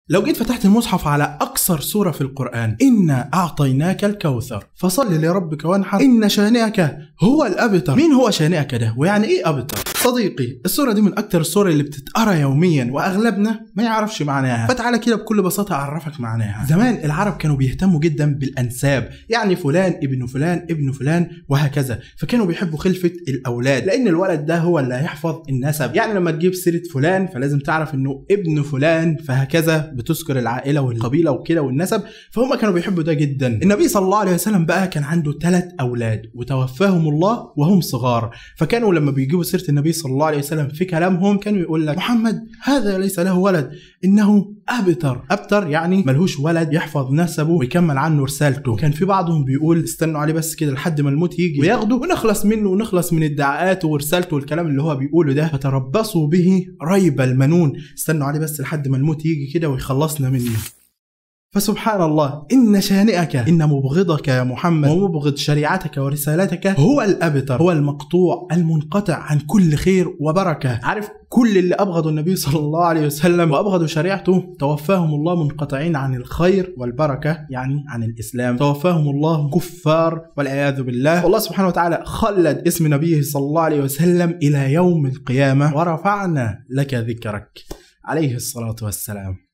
لو جيت فتحت المصحف على أكثر سورة في القرآن إنا أعطيناك الكوثر فصل لربك وانحر إن شانئك هو الأبتر مين هو شانئك ده ويعني إيه أبتر صديقي السورة دي من أكتر السور اللي بتتقرا يوميا وأغلبنا ما يعرفش معناها فتعالى كده بكل بساطة أعرفك معناها زمان العرب كانوا بيهتموا جدا بالأنساب يعني فلان ابن فلان ابن فلان وهكذا فكانوا بيحبوا خلفة الأولاد لأن الولد ده هو اللي هيحفظ النسب يعني لما تجيب سيرة فلان فلازم تعرف إنه ابن فلان فهكذا بتذكر العائلة والقبيلة وكده والنسب فهم كانوا بيحبوا ده جدا النبي صلى الله عليه وسلم بقى كان عنده ثلاث أولاد وتوفاهم الله وهم صغار فكانوا لما بيجيبوا سيرة النبي صلى الله عليه وسلم في كلامهم كانوا يقول لك محمد هذا ليس له ولد إنه أبتر أبتر يعني ملهوش ولد يحفظ نسبه ويكمل عنه رسالته كان في بعضهم بيقول استنوا عليه بس كده لحد ما الموت يجي وياخده ونخلص منه ونخلص من ادعاءاته ورسالته والكلام اللي هو بيقوله ده فتربصوا به ريب المنون استنوا عليه بس لحد ما الموت يجي كده ويخلصنا منه فسبحان الله إن شانئك إن مبغضك يا محمد ومبغض شريعتك ورسالتك هو الأبتر هو المقطوع المنقطع عن كل خير وبركة عارف كل اللي أبغضوا النبي صلى الله عليه وسلم وأبغضوا شريعته توفاهم الله منقطعين عن الخير والبركة يعني عن الإسلام توفاهم الله كفار والعياذ بالله والله سبحانه وتعالى خلد اسم نبيه صلى الله عليه وسلم إلى يوم القيامة ورفعنا لك ذكرك عليه الصلاة والسلام